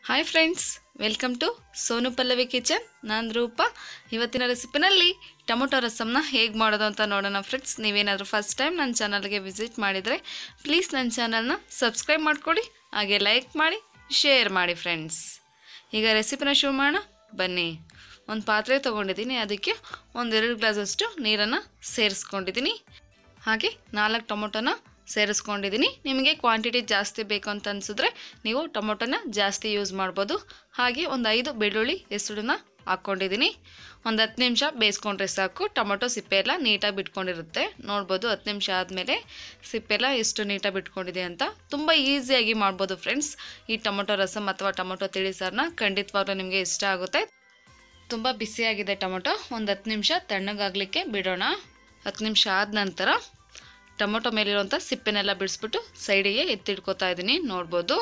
hi friends welcome to Sonu Pallavi kitchen ನಾನು ರೂಪ ಇವತ್ತಿನ ರೆಸಿಪಿನಲ್ಲಿ tomato ರಸಮ್ನ ಹೇಗೆ ಮಾಡೋದು ಅಂತ ನೋಡೋಣ ಫ್ರೆಂಡ್ಸ್ ನೀವೇನಾದರೂ ಫಸ್ಟ್ ಟೈಮ್ ನನ್ನ ಚಾನಲ್ಗೆ ವಿಸಿಟ್ ಮಾಡಿದರೆ ಪ್ಲೀಸ್ ನನ್ನ ಚಾನಲ್ನ ಸಬ್ಸ್ಕ್ರೈಬ್ ಮಾಡ್ಕೊಳ್ಳಿ ಹಾಗೆ ಲೈಕ್ ಮಾಡಿ ಶೇರ್ ಮಾಡಿ ಫ್ರೆಂಡ್ಸ್ ಈಗ ರೆಸಿಪಿನ ಶುರು ಮಾಡೋಣ ಬನ್ನಿ ಒಂದು ಪಾತ್ರೆ ತೊಗೊಂಡಿದ್ದೀನಿ ಅದಕ್ಕೆ ಒಂದೆರಡು ಗ್ಲಾಸಷ್ಟು ನೀರನ್ನು ಸೇರಿಸ್ಕೊಂಡಿದ್ದೀನಿ ಹಾಗೆ ನಾಲ್ಕು ಟೊಮೊಟೊನ ಸೇರಿಸ್ಕೊಂಡಿದ್ದೀನಿ ನಿಮಗೆ ಕ್ವಾಂಟಿಟಿ ಜಾಸ್ತಿ ಬೇಕು ಅಂತ ಅನಿಸಿದ್ರೆ ನೀವು ಟೊಮೊಟೊನ ಜಾಸ್ತಿ ಯೂಸ್ ಮಾಡ್ಬೋದು ಹಾಗೆ ಒಂದು ಐದು ಬೆಳ್ಳುಳ್ಳಿ ಹೆಸರನ್ನ ಹಾಕ್ಕೊಂಡಿದ್ದೀನಿ ಒಂದು ಹತ್ತು ನಿಮಿಷ ಬೇಯಿಸ್ಕೊಂಡ್ರೆ ಸಾಕು ಟೊಮೊಟೊ ಸಿಪ್ಪೆ ಎಲ್ಲ ನೀಟಾಗಿ ಬಿಟ್ಕೊಂಡಿರುತ್ತೆ ನೋಡ್ಬೋದು ಹತ್ತು ನಿಮಿಷ ಆದಮೇಲೆ ಸಿಪ್ಪೆ ಎಲ್ಲ ಎಷ್ಟು ನೀಟಾಗಿ ಬಿಟ್ಕೊಂಡಿದೆ ಅಂತ ತುಂಬ ಈಸಿಯಾಗಿ ಮಾಡ್ಬೋದು ಫ್ರೆಂಡ್ಸ್ ಈ ಟೊಮೊಟೊ ರಸಮ್ ಅಥವಾ ಟೊಮೊಟೊ ತಿಳಿ ಸಾರನ್ನ ಖಂಡಿತವಾಗ್ಲೂ ನಿಮಗೆ ಇಷ್ಟ ಆಗುತ್ತೆ ತುಂಬ ಬಿಸಿಯಾಗಿದೆ ಟೊಮೊಟೊ ಒಂದು ಹತ್ತು ನಿಮಿಷ ತಣ್ಣಗಾಗಲಿಕ್ಕೆ ಬಿಡೋಣ ಹತ್ತು ನಿಮಿಷ ಆದ ನಂತರ ಟೊಮೊಟೊ ಮೇಲಿರುವಂಥ ಸಿಪ್ಪೆನೆಲ್ಲ ಬಿಡಿಸ್ಬಿಟ್ಟು ಸೈಡಿಗೆ ಎತ್ತಿಡ್ಕೋತಾ ಇದ್ದೀನಿ ನೋಡ್ಬೋದು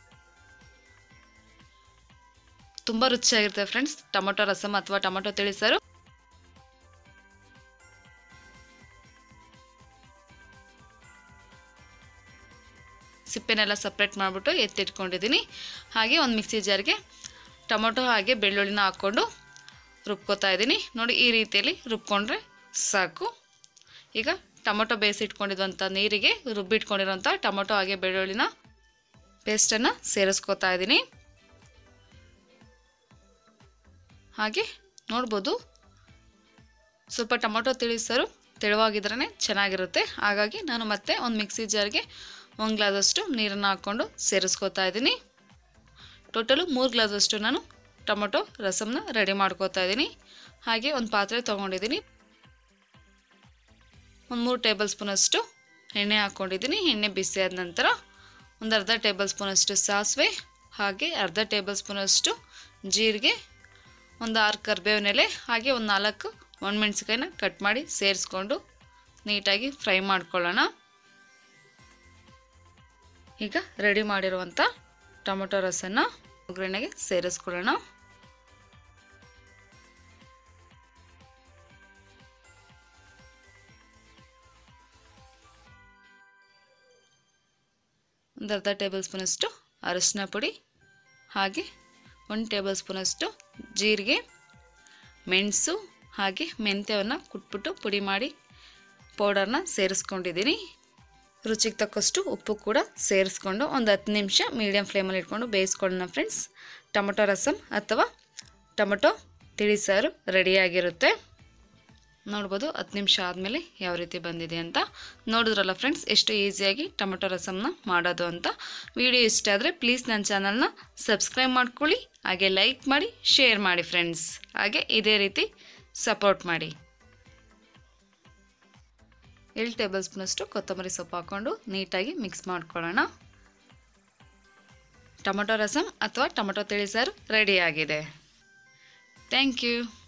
ತುಂಬ ರುಚಿಯಾಗಿರುತ್ತೆ ಫ್ರೆಂಡ್ಸ್ ಟೊಮೊಟೊ ರಸಮ್ ಅಥವಾ ಟೊಮೊಟೊ ತಿಳಿಸಾರು ಸಿಪ್ಪೆನೆಲ್ಲ ಸಪ್ರೇಟ್ ಮಾಡಿಬಿಟ್ಟು ಎತ್ತಿಟ್ಕೊಂಡಿದ್ದೀನಿ ಹಾಗೆ ಒಂದು ಮಿಕ್ಸಿ ಜಾರ್ಗೆ ಟೊಮೊಟೊ ಹಾಗೆ ಬೆಳ್ಳುಳ್ಳಿನ ಹಾಕ್ಕೊಂಡು ರುಬ್ಕೋತಾ ಇದ್ದೀನಿ ನೋಡಿ ಈ ರೀತಿಯಲ್ಲಿ ರುಬ್ಕೊಂಡ್ರೆ ಸಾಕು ಈಗ ಟೊಮೊಟೊ ಬೇಯಿಸಿಟ್ಕೊಂಡಿರುವಂಥ ನೀರಿಗೆ ರುಬ್ಬಿಟ್ಕೊಂಡಿರೋಂಥ ಟೊಮೊಟೊ ಹಾಗೆ ಬೆಳ್ಳುಳ್ಳಿನ ಪೇಸ್ಟನ್ನು ಸೇರಿಸ್ಕೋತಾ ಇದ್ದೀನಿ ಹಾಗೆ ನೋಡ್ಬೋದು ಸ್ವಲ್ಪ ಟೊಮೊಟೊ ತಿಳಿಸರು ತೆಳುವಾಗಿದ್ರೇ ಚೆನ್ನಾಗಿರುತ್ತೆ ಹಾಗಾಗಿ ನಾನು ಮತ್ತೆ ಒಂದು ಮಿಕ್ಸಿ ಜಾರ್ಗೆ ಒಂದು ಗ್ಲಾಸಷ್ಟು ನೀರನ್ನು ಹಾಕ್ಕೊಂಡು ಸೇರಿಸ್ಕೋತಾ ಇದ್ದೀನಿ ಟೋಟಲು ಮೂರು ಗ್ಲಾಸಷ್ಟು ನಾನು ಟೊಮೊಟೊ ರಸಮ್ನ ರೆಡಿ ಮಾಡ್ಕೋತಾ ಇದ್ದೀನಿ ಹಾಗೆ ಒಂದು ಪಾತ್ರೆ ತೊಗೊಂಡಿದ್ದೀನಿ ಒಂದು ಮೂರು ಟೇಬಲ್ ಸ್ಪೂನಷ್ಟು ಎಣ್ಣೆ ಹಾಕ್ಕೊಂಡಿದ್ದೀನಿ ಎಣ್ಣೆ ಬಿಸಿ ಆದ ನಂತರ ಒಂದು ಅರ್ಧ ಟೇಬಲ್ ಸ್ಪೂನಷ್ಟು ಸಾಸಿವೆ ಹಾಗೆ ಅರ್ಧ ಟೇಬಲ್ ಸ್ಪೂನಷ್ಟು ಜೀರಿಗೆ ಒಂದು ಆರು ಕರ್ಬೇವಿನ ಎಲೆ ಹಾಗೆ ಒಂದು ನಾಲ್ಕು ಒಣಮೆಣ್ಸಿಕಾಯಿನ ಕಟ್ ಮಾಡಿ ಸೇರಿಸ್ಕೊಂಡು ನೀಟಾಗಿ ಫ್ರೈ ಮಾಡ್ಕೊಳ್ಳೋಣ ಈಗ ರೆಡಿ ಮಾಡಿರುವಂಥ ಟೊಮೊಟೊ ರಸನ ಒಗ್ಗರಣೆಗೆ ಸೇರಿಸ್ಕೊಳ್ಳೋಣ ಒಂದು ಅರ್ಧ ಟೇಬಲ್ ಸ್ಪೂನಷ್ಟು ಅರಶಿನ ಪುಡಿ ಹಾಗೆ ಒಂದು ಟೇಬಲ್ ಸ್ಪೂನಷ್ಟು ಜೀರಿಗೆ ಮೆಣಸು ಹಾಗೆ ಮೆಂತ್ಯವನ್ನು ಕುಟ್ಬಿಟ್ಟು ಪುಡಿ ಮಾಡಿ ಪೌಡರ್ನ ಸೇರಿಸ್ಕೊಂಡಿದ್ದೀನಿ ರುಚಿಗೆ ತಕ್ಕಷ್ಟು ಉಪ್ಪು ಕೂಡ ಸೇರಿಸ್ಕೊಂಡು ಒಂದು ಹತ್ತು ನಿಮಿಷ ಮೀಡಿಯಮ್ ಫ್ಲೇಮಲ್ಲಿ ಇಟ್ಕೊಂಡು ಬೇಯಿಸ್ಕೊಳ್ಳೋಣ ಫ್ರೆಂಡ್ಸ್ ಟೊಮೊಟೊ ರಸಮ್ ಅಥವಾ ಟೊಮೊಟೊ ತಿಳಿಸಾರು ರೆಡಿಯಾಗಿರುತ್ತೆ ನೋಡ್ಬೋದು ಹತ್ತು ನಿಮಿಷ ಆದಮೇಲೆ ಯಾವ ರೀತಿ ಬಂದಿದೆ ಅಂತ ನೋಡಿದ್ರಲ್ಲ ಫ್ರೆಂಡ್ಸ್ ಎಷ್ಟು ಈಸಿಯಾಗಿ ಟೊಮೊಟೊ ರಸಮ್ನ ಮಾಡೋದು ಅಂತ ವಿಡಿಯೋ ಇಷ್ಟ ಆದರೆ ಪ್ಲೀಸ್ ನನ್ನ ಚಾನಲ್ನ ಸಬ್ಸ್ಕ್ರೈಬ್ ಮಾಡ್ಕೊಳ್ಳಿ ಹಾಗೆ ಲೈಕ್ ಮಾಡಿ ಶೇರ್ ಮಾಡಿ ಫ್ರೆಂಡ್ಸ್ ಹಾಗೆ ಇದೇ ರೀತಿ ಸಪೋರ್ಟ್ ಮಾಡಿ ಏಳು ಟೇಬಲ್ ಸ್ಪೂನಷ್ಟು ಕೊತ್ತಂಬರಿ ಸೊಪ್ಪು ಹಾಕ್ಕೊಂಡು ನೀಟಾಗಿ ಮಿಕ್ಸ್ ಮಾಡ್ಕೊಳ್ಳೋಣ ಟೊಮೊಟೊ ರಸಮ್ ಅಥವಾ ಟೊಮೊಟೊ ತಿಳಿಸಾರು ರೆಡಿಯಾಗಿದೆ ಥ್ಯಾಂಕ್ ಯು